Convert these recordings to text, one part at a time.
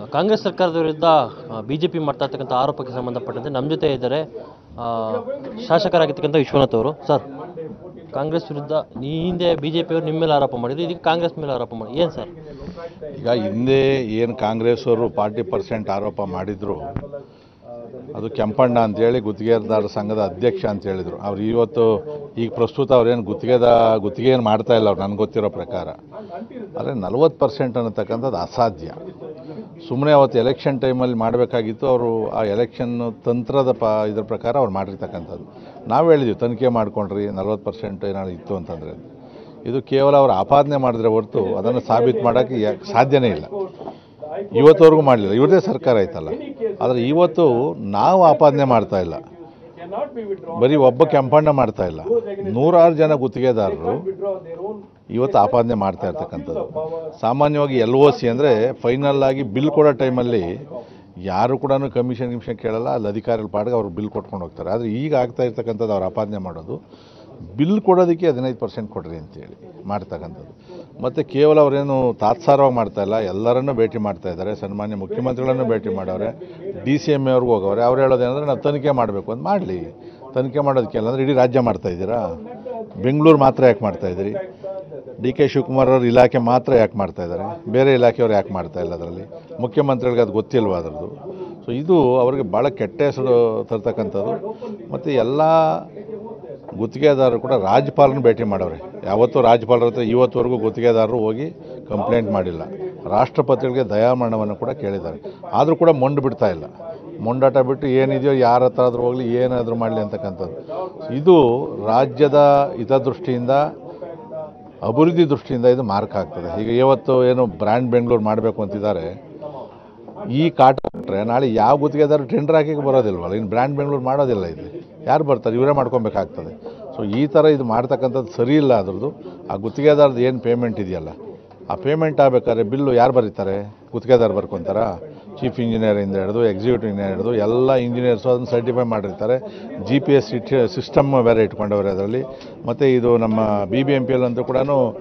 ಕಾಂಗ್ರೆಸ್ ಸರ್ಕಾರದ ವಿರುದ್ಧ B J P ಮಾಡ್ತಾ ಇರ್ತಕ್ಕಂಥ ಆರೋಪಕ್ಕೆ ಸಂಬಂಧಪಟ್ಟಂತೆ ನಮ್ಮ ಜೊತೆ ಇದ್ದಾರೆ ಆ, ಶಾಸಕರಾಗಿರ್ತಕ್ಕಂಥ ವಿಶ್ವನಾಥ್ ಅವರು ಸರ್ ಕಾಂಗ್ರೆಸ್ ವಿರುದ್ಧ ಈ ಹಿಂದೆ ಬಿ ಜೆ ಪಿಯವರು ನಿಮ್ಮ ಮೇಲೆ ಆರೋಪ ಮಾಡಿದ್ರು ಇದೀಗ ಕಾಂಗ್ರೆಸ್ ಮೇಲೆ ಆರೋಪ ಮಾಡಿ ಏನು ಸರ್ ಈಗ ಹಿಂದೆ ಏನು ಕಾಂಗ್ರೆಸ್ ಅವರು ಫಾರ್ಟಿ ಪರ್ಸೆಂಟ್ ಆರೋಪ ಮಾಡಿದ್ರು ಅದು ಕೆಂಪಣ್ಣ ಅಂತೇಳಿ ಗುತ್ತಿಗೆದಾರ ಸಂಘದ ಅಧ್ಯಕ್ಷ ಅಂತ ಹೇಳಿದರು ಅವ್ರು ಇವತ್ತು ಈಗ ಪ್ರಸ್ತುತ ಅವ್ರೇನು ಗುತ್ತಿಗೆದ ಗುತ್ತಿಗೆ ಏನು ಮಾಡ್ತಾ ಇಲ್ಲ ಅವ್ರು ನನಗೆ ಗೊತ್ತಿರೋ ಪ್ರಕಾರ ಆದರೆ ನಲ್ವತ್ತು ಪರ್ಸೆಂಟ್ ಅನ್ನತಕ್ಕಂಥದ್ದು ಅಸಾಧ್ಯ ಸುಮ್ಮನೆ ಅವತ್ತು ಎಲೆಕ್ಷನ್ ಟೈಮಲ್ಲಿ ಮಾಡಬೇಕಾಗಿತ್ತು ಅವರು ಆ ಎಲೆಕ್ಷನ್ ತಂತ್ರದ ಪ ಇದ್ರ ಪ್ರಕಾರ ಅವ್ರು ಮಾಡಿರ್ತಕ್ಕಂಥದ್ದು ನಾವು ಹೇಳಿದ್ವಿ ತನಿಖೆ ಮಾಡ್ಕೊಂಡ್ರಿ ನಲ್ವತ್ತು ಪರ್ಸೆಂಟ್ ಏನಾದ್ರು ಇತ್ತು ಅಂತಂದರೆ ಇದು ಕೇವಲ ಅವರು ಆಪಾದನೆ ಮಾಡಿದ್ರೆ ಹೊರತು ಅದನ್ನು ಸಾಬೀತು ಮಾಡೋಕ್ಕೆ ಯಾ- ಸಾಧ್ಯನೇ ಇಲ್ಲ ಇವತ್ತವರೆಗೂ ಮಾಡಲಿಲ್ಲ ಇವ್ರದೇ ಸರ್ಕಾರ ಆಯ್ತಲ್ಲ ಆದರೆ ಇವತ್ತು ನಾವು ಆಪಾದನೆ ಮಾಡ್ತಾ ಇಲ್ಲ ಬರೀ ಒಬ್ಬ ಕೆಂಪಣ್ಣ ಮಾಡ್ತಾ ಇಲ್ಲ ನೂರಾರು ಜನ ಗುತ್ತಿಗೆದಾರರು ಇವತ್ತು ಆಪಾದನೆ ಮಾಡ್ತಾ ಇರ್ತಕ್ಕಂಥದ್ದು ಸಾಮಾನ್ಯವಾಗಿ ಎಲ್ ಒ ಸಿ ಅಂದರೆ ಫೈನಲ್ ಆಗಿ ಬಿಲ್ ಕೊಡೋ ಟೈಮಲ್ಲಿ ಯಾರು ಕೂಡ ಕಮಿಷನ್ ಗಿಮಿಷನ್ ಕೇಳಲ್ಲ ಅಲ್ಲಿ ಅಧಿಕಾರಿಗಳ ಪಾಡಿಗೆ ಅವ್ರು ಬಿಲ್ ಕೊಟ್ಕೊಂಡು ಹೋಗ್ತಾರೆ ಆದರೆ ಈಗ ಆಗ್ತಾ ಇರ್ತಕ್ಕಂಥದ್ದು ಅವ್ರು ಆಪಾದನೆ ಮಾಡೋದು ಬಿಲ್ ಕೊಡೋದಕ್ಕೆ ಹದಿನೈದು ಪರ್ಸೆಂಟ್ ಕೊಡ್ರಿ ಅಂತೇಳಿ ಮಾಡ್ತಕ್ಕಂಥದ್ದು ಮತ್ತು ಕೇವಲ ಅವರೇನು ತಾತ್ಸಾರವಾಗಿ ಮಾಡ್ತಾ ಇಲ್ಲ ಎಲ್ಲರನ್ನೂ ಭೇಟಿ ಮಾಡ್ತಾ ಇದ್ದಾರೆ ಸನ್ಮಾನ್ಯ ಮುಖ್ಯಮಂತ್ರಿಗಳನ್ನು ಭೇಟಿ ಮಾಡವ್ರೆ ಡಿ ಸಿ ಎಮ್ ಅವ್ರಿಗೂ ಹೋಗವ್ರೆ ಅವ್ರು ಹೇಳೋದೇನೆಂದರೆ ನಾವು ತನಿಖೆ ಮಾಡಬೇಕು ಅಂತ ಮಾಡಲಿ ತನಿಖೆ ಮಾಡೋದಕ್ಕೆಲ್ಲ ಅಂದರೆ ಇಡೀ ರಾಜ್ಯ ಮಾಡ್ತಾ ಇದ್ದೀರಾ ಬೆಂಗಳೂರು ಮಾತ್ರ ಯಾಕೆ ಮಾಡ್ತಾ ಇದ್ದೀರಿ ಡಿ ಕೆ ಶಿವಕುಮಾರ್ ಅವ್ರ ಇಲಾಖೆ ಮಾತ್ರ ಯಾಕೆ ಮಾಡ್ತಾ ಇದ್ದಾರೆ ಬೇರೆ ಇಲಾಖೆಯವ್ರು ಯಾಕೆ ಮಾಡ್ತಾ ಇಲ್ಲ ಅದರಲ್ಲಿ ಮುಖ್ಯಮಂತ್ರಿಗಳಿಗೆ ಅದು ಗೊತ್ತಿಲ್ವಾ ಅದರದ್ದು ಸೊ ಇದು ಅವರಿಗೆ ಭಾಳ ಕೆಟ್ಟ ಹೆಸರು ತರ್ತಕ್ಕಂಥದ್ದು ಮತ್ತು ಎಲ್ಲ ಗುತ್ತಿಗೆದಾರರು ಕೂಡ ರಾಜ್ಯಪಾಲನ ಭೇಟಿ ಮಾಡವ್ರೆ ಯಾವತ್ತೂ ರಾಜ್ಯಪಾಲರ ಹತ್ರ ಇವತ್ತುವರೆಗೂ ಗುತ್ತಿಗೆದಾರರು ಹೋಗಿ ಕಂಪ್ಲೇಂಟ್ ಮಾಡಿಲ್ಲ ರಾಷ್ಟ್ರಪತಿಗಳಿಗೆ ದಯಾಮರಣವನ್ನು ಕೂಡ ಕೇಳಿದ್ದಾರೆ ಆದರೂ ಕೂಡ ಮೊಂಡು ಬಿಡ್ತಾ ಇಲ್ಲ ಮೊಂಡಾಟ ಬಿಟ್ಟು ಏನಿದೆಯೋ ಯಾರ ಹತ್ರ ಆದರೂ ಹೋಗಲಿ ಏನಾದರೂ ಮಾಡಲಿ ಅಂತಕ್ಕಂಥದ್ದು ಇದು ರಾಜ್ಯದ ಹಿತದೃಷ್ಟಿಯಿಂದ ಅಭಿವೃದ್ಧಿ ದೃಷ್ಟಿಯಿಂದ ಇದು ಮಾರ್ಕ್ ಆಗ್ತದೆ ಈಗ ಇವತ್ತು ಏನು ಬ್ರ್ಯಾಂಡ್ ಬೆಂಗಳೂರು ಮಾಡಬೇಕು ಅಂತಿದ್ದಾರೆ ಈ ಕಾಟ ಬಿಟ್ರೆ ನಾಳೆ ಯಾವ ಗುತ್ತಿಗೆದಾರ ಟೆಂಡರ್ ಹಾಕಿ ಬರೋದಿಲ್ವಲ್ಲ ಇನ್ನು ಬ್ರ್ಯಾಂಡ್ ಬೆಂಗಳೂರು ಮಾಡೋದಿಲ್ಲ ಇಲ್ಲಿ ಯಾರು ಬರ್ತಾರೆ ಇವರೇ ಮಾಡ್ಕೊಬೇಕಾಗ್ತದೆ ಸೊ ಈ ಥರ ಇದು ಮಾಡ್ತಕ್ಕಂಥದ್ದು ಸರಿ ಇಲ್ಲ ಅದ್ರದ್ದು ಆ ಗುತ್ತಿಗೆದಾರದ್ದು ಏನು ಪೇಮೆಂಟ್ ಇದೆಯಲ್ಲ ಆ ಪೇಮೆಂಟ್ ಆಗಬೇಕಾದ್ರೆ ಬಿಲ್ಲು ಯಾರು ಬರೀತಾರೆ ಗುತ್ತಿಗೆದಾರ ಬರ್ಕೊತಾರ ಚೀಫ್ ಇಂಜಿನಿಯರಿಂದ ಹಿಡಿದು ಎಕ್ಸಿಕ್ಯೂಟಿವ್ ಇಂಜಿನಿಯರ್ ಹಿಡಿದು ಎಲ್ಲ ಇಂಜಿನಿಯರ್ಸು ಅದನ್ನು ಸರ್ಟಿಫೈ ಮಾಡಿರ್ತಾರೆ ಜಿ ಪಿ ಎಸ್ ಸಿಸ್ಟಮ್ ಬೇರೆ ಇಟ್ಕೊಂಡವ್ರೆ ಅದರಲ್ಲಿ ಮತ್ತು ಇದು ನಮ್ಮ B B M P L ಅಂತೂ ಕೂಡ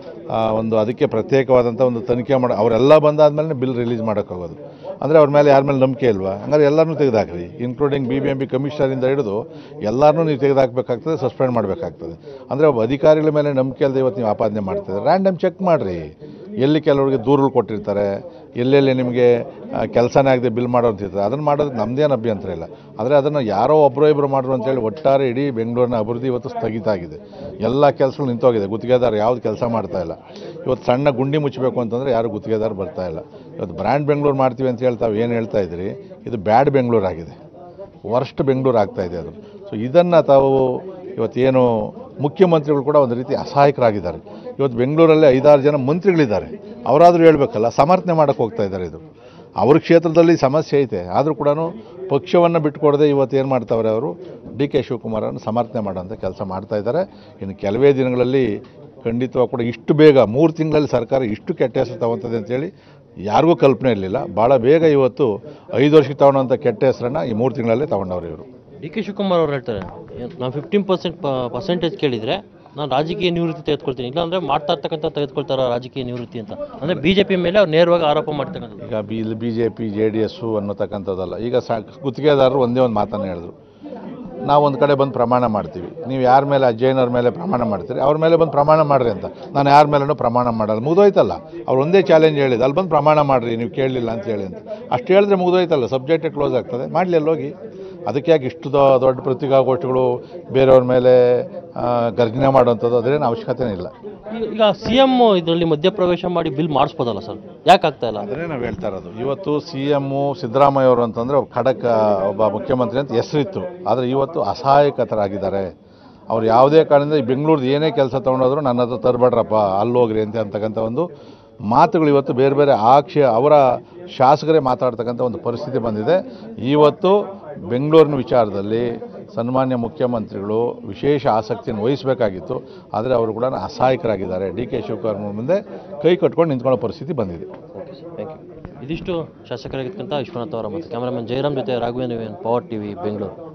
ಒಂದು ಅದಕ್ಕೆ ಪ್ರತ್ಯೇಕವಾದಂಥ ಒಂದು ತನಿಖೆ ಮಾಡಿ ಅವರೆಲ್ಲ ಬಂದಾದ್ಮೇಲೆ ಬಿಲ್ ರಿಲೀಸ್ ಮಾಡೋಕ್ಕಾಗೋದು ಅಂದರೆ ಅವ್ರ ಮೇಲೆ ಯಾರ ಮೇಲೆ ನಂಬಿಕೆ ಇಲ್ವಾ ಹಂಗಾರೆ ಎಲ್ಲರನ್ನೂ ತೆಗೆದಾಕ್ರಿ including B B M P ಕಮಿಷನರಿಂದ ಹಿಡಿದು ಎಲ್ಲರನ್ನೂ ನೀವು ತೆಗೆದಾಕಬೇಕಾಗ್ತದೆ ಸಸ್ಪೆಂಡ್ ಮಾಡಬೇಕಾಗ್ತದೆ ಅಂದರೆ ಒಬ್ಬ ಅಧಿಕಾರಿಗಳ ಮೇಲೆ ನಂಬಿಕೆ ಅಲ್ಲದೆ ಇವತ್ತು ನೀವು ಆಪಾದನೆ ಮಾಡ್ತಿದ್ದಾರೆ ರ್ಯಾಂಡಮ್ ಚೆಕ್ ಮಾಡಿರಿ ಎಲ್ಲಿ ಕೆಲವರಿಗೆ ದೂರುಗಳು ಕೊಟ್ಟಿರ್ತಾರೆ ಎಲ್ಲೆಲ್ಲಿ ನಿಮಗೆ ಕೆಲಸನೇ ಆಗದೆ ಬಿಲ್ ಮಾಡೋ ಅಂತಿರ್ತಾರೆ ಅದನ್ನು ಮಾಡೋದಕ್ಕೆ ನಮ್ಮದೇನು ಅಭ್ಯಂತರ ಇಲ್ಲ ಆದರೆ ಅದನ್ನು ಯಾರೋ ಒಬ್ಬರೋ ಇಬ್ಬರು ಮಾಡ್ರು ಅಂತೇಳಿ ಒಟ್ಟಾರೆ ಇಡೀ ಬೆಂಗಳೂರಿನ ಅಭಿವೃದ್ಧಿ ಇವತ್ತು ಸ್ಥಗಿತ ಆಗಿದೆ ಎಲ್ಲ ಕೆಲಸಗಳು ನಿಂತೋಗಿದೆ ಗುತ್ತಿಗೆದಾರ ಯಾವುದು ಕೆಲಸ ಮಾಡ್ತಾ ಇಲ್ಲ ಇವತ್ತು ಸಣ್ಣ ಗುಂಡಿ ಮುಚ್ಚಬೇಕು ಅಂತಂದರೆ ಯಾರು ಗುತ್ತಿಗೆದಾರ ಬರ್ತಾ ಇಲ್ಲ ಇವತ್ತು ಬ್ರ್ಯಾಂಡ್ ಬೆಂಗಳೂರು ಮಾಡ್ತೀವಿ ಅಂತ ಹೇಳ್ತಾವೆ ಏನು ಹೇಳ್ತಾ ಇದ್ರಿ ಇದು ಬ್ಯಾಡ್ ಬೆಂಗಳೂರು ಆಗಿದೆ ವರ್ಸ್ಟ್ ಬೆಂಗಳೂರು ಆಗ್ತಾ ಇದೆ ಅದು ಸೊ ಇದನ್ನು ತಾವು ಇವತ್ತೇನು ಮುಖ್ಯಮಂತ್ರಿಗಳು ಕೂಡ ಒಂದು ರೀತಿ ಅಸಹಾಯಕರಾಗಿದ್ದಾರೆ ಇವತ್ತು ಬೆಂಗಳೂರಲ್ಲಿ ಐದಾರು ಜನ ಮಂತ್ರಿಗಳಿದ್ದಾರೆ ಅವರಾದರೂ ಹೇಳ್ಬೇಕಲ್ಲ ಸಮರ್ಥನೆ ಮಾಡೋಕ್ಕೆ ಹೋಗ್ತಾ ಇದ್ದಾರೆ ಇದು ಅವ್ರ ಕ್ಷೇತ್ರದಲ್ಲಿ ಸಮಸ್ಯೆ ಐತೆ ಆದರೂ ಕೂಡ ಪಕ್ಷವನ್ನು ಬಿಟ್ಟುಕೊಡದೆ ಇವತ್ತು ಏನು ಮಾಡ್ತಾವ್ರೆ ಅವರು ಡಿ ಕೆ ಶಿವಕುಮಾರನ್ನು ಸಮರ್ಥನೆ ಮಾಡೋಂಥ ಕೆಲಸ ಮಾಡ್ತಾ ಇದ್ದಾರೆ ಇನ್ನು ಕೆಲವೇ ದಿನಗಳಲ್ಲಿ ಖಂಡಿತವಾಗಿ ಕೂಡ ಇಷ್ಟು ಬೇಗ ಮೂರು ತಿಂಗಳಲ್ಲಿ ಸರ್ಕಾರ ಇಷ್ಟು ಕೆಟ್ಟ ಹೆಸರು ತಗೊತದೆ ಅಂತೇಳಿ ಯಾರಿಗೂ ಕಲ್ಪನೆ ಇರಲಿಲ್ಲ ಭಾಳ ಬೇಗ ಇವತ್ತು ಐದು ವರ್ಷಕ್ಕೆ ತಗೊಳ್ಳೋಂಥ ಕೆಟ್ಟ ಹೆಸರನ್ನು ಈ ಮೂರು ತಿಂಗಳಲ್ಲೇ ತಗೊಂಡವ್ರು ಇವರು ಡಿ ಕೆ ಶಿವಕುಮಾರ್ ಅವ್ರು ಹೇಳ್ತಾರೆ ನಾವು ಫಿಫ್ಟೀನ್ ಪರ್ಸೆಂಟ್ ಪರ್ಸೆಂಟೇಜ್ ಕೇಳಿದರೆ ನಾನು ರಾಜಕೀಯ ನಿವೃತ್ತಿ ತೆಗೆದುಕೊಳ್ತೀನಿ ಇಲ್ಲಾಂದರೆ ಮಾಡ್ತಾ ಇರ್ತಕ್ಕಂಥ ತೆಗೆದುಕೊಳ್ತಾರ ರಾಜಕೀಯ ನಿವೃತ್ತಿ ಅಂತ ಅಂದರೆ ಬಿ ಜೆ ಪಿ ಮೇಲೆ ಅವ್ರು ನೇರವಾಗಿ ಆರೋಪ ಮಾಡ್ತಕ್ಕಂಥದ್ದು ಈಗ ಬಿ ಇಲ್ಲಿ B J P J D S ಅನ್ನತಕ್ಕಂಥದ್ದಲ್ಲ ಈಗ ಸ ಗುತ್ತಿಗೆದಾರರು ಒಂದೇ ಒಂದು ಮಾತನ್ನು ಹೇಳಿದ್ರು ನಾವು ಒಂದು ಕಡೆ ಬಂದು ಪ್ರಮಾಣ ಮಾಡ್ತೀವಿ ನೀವು ಯಾರ ಮೇಲೆ ಅಜ್ಜಯ್ಯನವ್ರ ಮೇಲೆ ಪ್ರಮಾಣ ಮಾಡ್ತೀರಿ ಅವ್ರ ಮೇಲೆ ಬಂದು ಪ್ರಮಾಣ ಮಾಡಿರಿ ಅಂತ ನಾನು ಯಾರ ಮೇಲೂ ಪ್ರಮಾಣ ಮಾಡಲ್ಲ ಮುಗಿದೋಯ್ತಲ್ಲ ಅವ್ರು ಒಂದೇ ಚಾಲೆಂಜ್ ಹೇಳಿದ್ದು ಅಲ್ಲಿ ಬಂದು ಪ್ರಮಾಣ ಮಾಡಿರಿ ನೀವು ಕೇಳಲಿಲ್ಲ ಅಂತ ಹೇಳಿ ಅಂತ ಅಷ್ಟು ಹೇಳಿದ್ರೆ ಮುಗಿದೋಯ್ತಲ್ಲ ಸಬ್ಜೆಕ್ಟೇ ಕ್ಲೋಸ್ ಆಗ್ತದೆ ಮಾಡಲಿ ಅಲ್ಲಿ ಹೋಗಿ ಅದಕ್ಕೆ ಯಾಕೆ ಇಷ್ಟು ದೊ- ದೊಡ್ಡ ಪತ್ರಿಕಾಗೋಷ್ಠಿಗಳು ಬೇರೆಯವ್ರ ಮೇಲೆ ಆ, ಗರ್ಜನೆ ಮಾಡೋವಂಥದ್ದು ಅದೇನು ಅವಶ್ಯಕತೆನೇ ಇಲ್ಲ ಈಗ- ಈಗ ಸಿ ಎಮ್ ಇದರಲ್ಲಿ ಮಧ್ಯಪ್ರವೇಶ ಮಾಡಿ ಬಿಲ್ ಮಾಡಿಸ್ಬೋದಲ್ಲ ಸರ್ ಯಾಕೆ ಆಗ್ತಾ ಇಲ್ಲ ಅದನ್ನೇ ನಾವು ಹೇಳ್ತಾ ಇರೋದು ಇವತ್ತು ಸಿ ಎಮ್ಮು ಸಿದ್ದರಾಮಯ್ಯ ಅವರು ಅಂತಂದರೆ ಒಬ್ಬ ಖಡಕ್ ಒಬ್ಬ ಮುಖ್ಯಮಂತ್ರಿ ಅಂತ ಹೆಸರಿತ್ತು ಆದರೆ ಇವತ್ತು ಅಸಹಾಯಕತರಾಗಿದ್ದಾರೆ ಅವ್ರು ಯಾವುದೇ ಕಾರಣದಿಂದ ಈ ಬೆಂಗಳೂರ್ದು ಏನೇ ಕೆಲಸ ತೊಗೊಂಡೋದ್ರು ನನ್ನ ಹತ್ರ ತರಬೇಡ್ರಪ್ಪ ಅಲ್ಲಿ ಹೋಗ್ರಿ ಅಂತ ಅಂತಕ್ಕಂಥ ಒಂದು ಮಾತುಗಳು ಇವತ್ತು ಬೇರೆ ಬೇರೆ ಆಕ್ಷ ಅವರ ಶಾಸಕರೇ ಮಾತಾಡ್ತಕ್ಕಂಥ ಒಂದು ಪರಿಸ್ಥಿತಿ ಬಂದಿದೆ ಇವತ್ತು ಬೆಂಗಳೂರಿನ ವಿಚಾರದಲ್ಲಿ ಸನ್ಮಾನ್ಯ ಮುಖ್ಯಮಂತ್ರಿಗಳು ವಿಶೇಷ ಆಸಕ್ತಿಯನ್ನು ವಹಿಸಬೇಕಾಗಿತ್ತು ಆದರೆ ಅವರು ಕೂಡ ಅಸಹಾಯಕರಾಗಿದ್ದಾರೆ ಡಿ ಕೆ ಶಿವಕುಮಾರ್ ಮುಂದೆ ಕೈ ಕಟ್ಕೊಂಡು ನಿಂತ್ಕೊಳ್ಳೋ ಪರಿಸ್ಥಿತಿ ಬಂದಿದೆ ಥ್ಯಾಂಕ್ ಯು ಇದಿಷ್ಟು ಶಾಸಕರಾಗಿರ್ತಕ್ಕಂಥ ವಿಶ್ವನಾಥ್ ಅವರ ಮತ್ತು ಕ್ಯಾಮರಾಮನ್ ಜಯರಾಮ್ ಜೊತೆ ರಾಘವೇಂದ್ರ ಪವರ್ ಟಿವಿ ಬೆಂಗಳೂರು